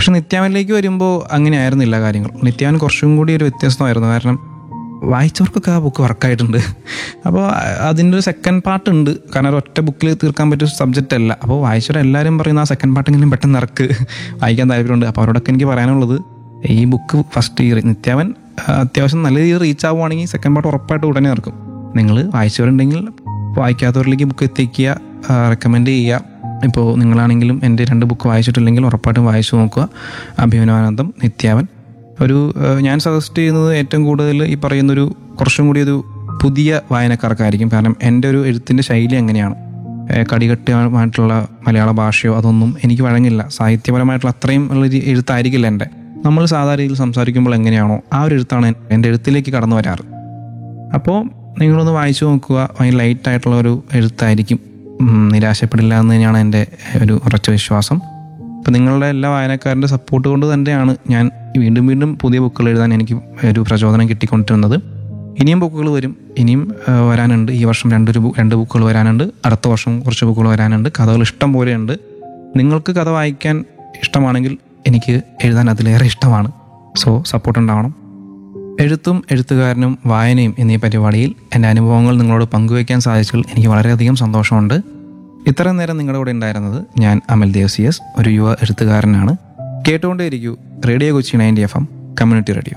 പക്ഷെ നിത്യാവനിലേക്ക് വരുമ്പോൾ അങ്ങനെ ആയിരുന്നില്ല കാര്യങ്ങൾ നിത്യാവൻ കുറച്ചും കൂടി ഒരു വ്യത്യസ്തമായിരുന്നു കാരണം വായിച്ചവർക്കൊക്കെ ആ ബുക്ക് വർക്കായിട്ടുണ്ട് അപ്പോൾ അതിൻ്റെ ഒരു സെക്കൻഡ് പാർട്ട് ഉണ്ട് കാരണം ഒരു ഒറ്റ ബുക്കിൽ തീർക്കാൻ പറ്റിയ സബ്ജക്റ്റ് അല്ല അപ്പോൾ വായിച്ചവരെല്ലാവരും പറയുന്ന ആ സെക്കൻഡ് പാർട്ടെങ്കിലും പെട്ടെന്ന് ഇറക്ക് വായിക്കാൻ താല്പര്യമുണ്ട് അപ്പോൾ അവരോടൊക്കെ എനിക്ക് പറയാനുള്ളത് ഈ ബുക്ക് ഫസ്റ്റ് ഇയർ നിത്യാവൻ ആ, അത്യാവശ്യം നല്ല രീതിയിൽ റീച്ച് ആവുകയാണെങ്കിൽ സെക്കൻഡ് പാർട്ട് ഉറപ്പായിട്ട് ഉടനെ ഇറക്കും നിങ്ങൾ വായിച്ചവരുണ്ടെങ്കിൽ വായിക്കാത്തവരിലേക്ക് ബുക്ക് എത്തിക്കുക റെക്കമെൻഡ് ചെയ്യുക ഇപ്പോൾ നിങ്ങളാണെങ്കിലും എൻ്റെ രണ്ട് ബുക്ക് വായിച്ചിട്ടില്ലെങ്കിൽ ഉറപ്പായിട്ടും വായിച്ചു നോക്കുക അഭിമാനാനന്ദം നിത്യാവൻ ഒരു ഏഹ്, ഞാൻ സജസ്റ്റ് ചെയ്യുന്നത് ഏറ്റവും കൂടുതൽ ഈ പറയുന്നൊരു കുറച്ചും കൂടി ഒരു പുതിയ വായനക്കാർക്കായിരിക്കും കാരണം എൻ്റെ ഒരു എഴുത്തിൻ്റെ ശൈലി എങ്ങനെയാണ് ഏഹ്, കടികെട്ടുമായിട്ടുള്ള മലയാള ഭാഷയോ അതൊന്നും എനിക്ക് വഴങ്ങില്ല സാഹിത്യപരമായിട്ടുള്ള അത്രയും ഉള്ള ഒരു എഴുത്തായിരിക്കില്ല എൻ്റെ നമ്മൾ സാധാരണ രീതിയിൽ സംസാരിക്കുമ്പോൾ എങ്ങനെയാണോ ആ ഒരു എഴുത്താണ് എൻ്റെ എഴുത്തിലേക്ക് കടന്നു വരാറ് അപ്പോൾ നിങ്ങളൊന്ന് വായിച്ചു നോക്കുക ഭയങ്കര ലൈറ്റ് ആയിട്ടുള്ള ഒരു എഴുത്തായിരിക്കും ഉം, നിരാശപ്പെടില്ല എന്ന് തന്നെയാണ് എൻ്റെ ഒരു ഉറച്ച വിശ്വാസം അപ്പോൾ നിങ്ങളുടെ എല്ലാ വായനക്കാരൻ്റെ സപ്പോർട്ട് കൊണ്ട് തന്നെയാണ് ഞാൻ വീണ്ടും വീണ്ടും പുതിയ ബുക്കുകൾ എഴുതാൻ എനിക്ക് ഒരു പ്രചോദനം കിട്ടിക്കൊണ്ടിരുന്നത് ഇനിയും ബുക്കുകൾ വരും ഇനിയും ആ, വരാനുണ്ട് ഈ വർഷം രണ്ടൊരു ബു- രണ്ട് ബുക്കുകൾ വരാനുണ്ട് അടുത്ത വർഷം കുറച്ച് ബുക്കുകൾ വരാനുണ്ട് കഥകൾ ഇഷ്ടം പോലെയുണ്ട് നിങ്ങൾക്ക് കഥ വായിക്കാൻ ഇഷ്ടമാണെങ്കിൽ എനിക്ക് എഴുതാൻ അതിലേറെ ഇഷ്ടമാണ് സോ സപ്പോർട്ട് ഉണ്ടാവണം എഴുത്തും എഴുത്തുകാരനും വായനയും എന്നീ പരിപാടിയിൽ എൻ്റെ അനുഭവങ്ങൾ നിങ്ങളോട് പങ്കുവയ്ക്കാൻ സാധിച്ചതിൽ എനിക്ക് വളരെയധികം സന്തോഷമുണ്ട് ഇത്രയും നേരം നിങ്ങളുടെ കൂടെ ഉണ്ടായിരുന്നത് ഞാൻ അമൽ ദേവ് സി എസ് ഒരു യുവ എഴുത്തുകാരനാണ് കേട്ടുകൊണ്ടേയിരിക്കൂ radio Kochi ninety F M community radio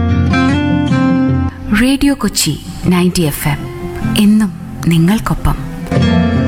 radio Kochi ninety F M എന്നും നിങ്ങൾക്കൊപ്പം